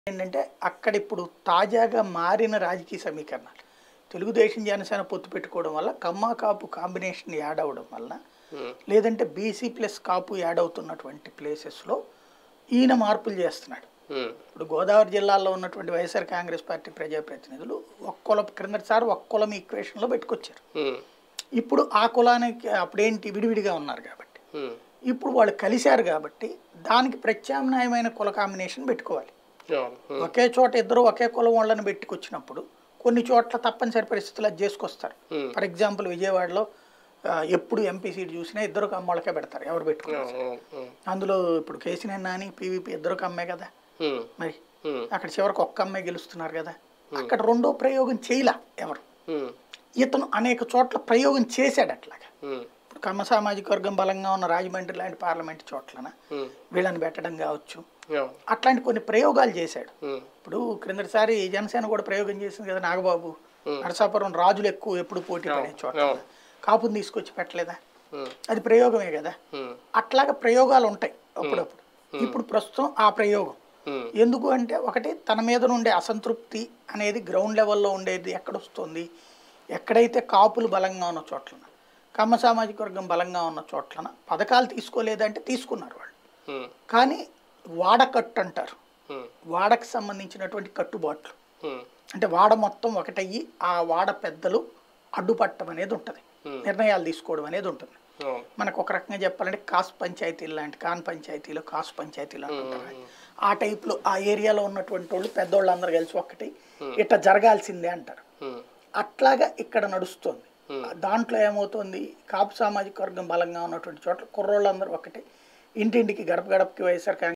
ఏంటంటే అక్కడ ఇప్పుడు తాజాగా మారిన రాజకీయ సమీకరణాలు తెలుగుదేశం జనసేన పొత్తు పెట్టుకోవడం వల్ల కమ్మ కాపు కాంబినేషన్ యాడ్ అవ్వడం వల్ల ఉమ్, లేదంటే బీసీ ప్లస్ కాపు యాడ్ అవుతున్నటువంటి ప్లేసెస్లో ఈయన మార్పులు చేస్తున్నాడు ఉమ్, ఇప్పుడు గోదావరి జిల్లాలో ఉన్నటువంటి వైఎస్ఆర్ కాంగ్రెస్ పార్టీ ప్రజాప్రతినిధులు ఒక్క కుల క్రిందటిసారి ఒక్క కులం ఈక్వేషన్లో పెట్టుకొచ్చారు ఉమ్, ఇప్పుడు ఆ కులానికి అప్పుడేంటి విడివిడిగా ఉన్నారు కాబట్టి ఉమ్, ఇప్పుడు వాళ్ళు కలిశారు కాబట్టి దానికి ప్రత్యామ్నాయమైన కుల కాంబినేషన్ పెట్టుకోవాలి అవును, ఉమ్, ఒకే చోట ఇద్దరు ఒకే కులం వాళ్ళని పెట్టుకొచ్చినప్పుడు కొన్ని చోట్ల తప్పనిసరి పరిస్థితులు అది చేసుకొస్తారు Hmm. ఫర్ ఎగ్జాంపుల్ విజయవాడలో ఆ, ఎప్పుడు ఎంపీ సీట్ చూసినా ఇద్దరు కమ్మోళ్ళకే పెడతారు ఎవరు పెట్టుకున్నారు అవును, అవును, ఉమ్, అందులో ఇప్పుడు కేసీఆర్ నాని పీవీపీ ఇద్దరు కమ్మే కదా ఉమ్, మరి ఉమ్, అక్కడ చివరికి ఒక్క అమ్మాయి గెలుస్తున్నారు కదా అక్కడ రెండో ప్రయోగం చేయలా ఎవరు ఉమ్, ఇతను అనేక చోట్ల ప్రయోగం చేశాడు అట్లాగా ఉమ్, ఇప్పుడు కమ్మ సామాజిక వర్గం బలంగా ఉన్న రాజమండ్రి లాంటి పార్లమెంట్ చోట్లన ఉమ్, వీళ్ళని పెట్టడం కావచ్చు అవును, అట్లాంటి కొన్ని ప్రయోగాలు చేశాడు ఉమ్, ఇప్పుడు క్రిందటిసారి జనసేన కూడా ప్రయోగం చేసింది కదా నాగబాబు నరసాపురం రాజులు ఎక్కువ ఎప్పుడు పోటీ పడే చోట అవును. కాపుని తీసుకొచ్చి పెట్టలేదా ఉమ్, అది ప్రయోగమే కదా ఉమ్, అట్లాగా ప్రయోగాలు ఉంటాయి అప్పుడప్పుడు ఇప్పుడు ప్రస్తుతం ఆ ప్రయోగం ఉమ్, ఎందుకు అంటే ఒకటి తన మీద నుండే అసంతృప్తి అనేది గ్రౌండ్ లెవెల్లో ఉండేది ఎక్కడొస్తుంది ఎక్కడైతే కాపులు బలంగా ఉన్న చోట్లన కమ్మ సామాజిక వర్గం బలంగా ఉన్న చోట్లన పథకాలు తీసుకోలేదంటే తీసుకున్నారు వాళ్ళు ఉమ్, కానీ వాడకట్టు అంటారు ఉమ్, వాడకు సంబంధించినటువంటి కట్టుబాట్లు ఉమ్, అంటే వాడ మొత్తం ఒకటయ్యి ఆ వాడ పెద్దలు అడ్డుపట్టడం అనేది ఉంటుంది నిర్ణయాలు తీసుకోవడం అనేది ఉంటుంది అవును, మనకు ఒక రకంగా చెప్పాలంటే కాస్ పంచాయతీలు లాంటి కాన్ పంచాయతీలు కాస్ పంచాయతీలు అంటుంటారు ఆ టైప్లో ఆ ఏరియాలో ఉన్నటువంటి వాళ్ళు పెద్దోళ్ళు అందరు కలిసి ఒక్కటి ఇట్లా జరగాల్సిందే అంటారు ఉమ్, అట్లాగా ఇక్కడ నడుస్తుంది దాంట్లో ఏమవుతుంది కాపు సామాజిక వర్గం బలంగా ఉన్నటువంటి చోట్ల కుర్రోళ్ళందరూ ఒకటి ఇంటింటికి గడప గడపకి వైఎస్ఆర్ కాంగ్రెస్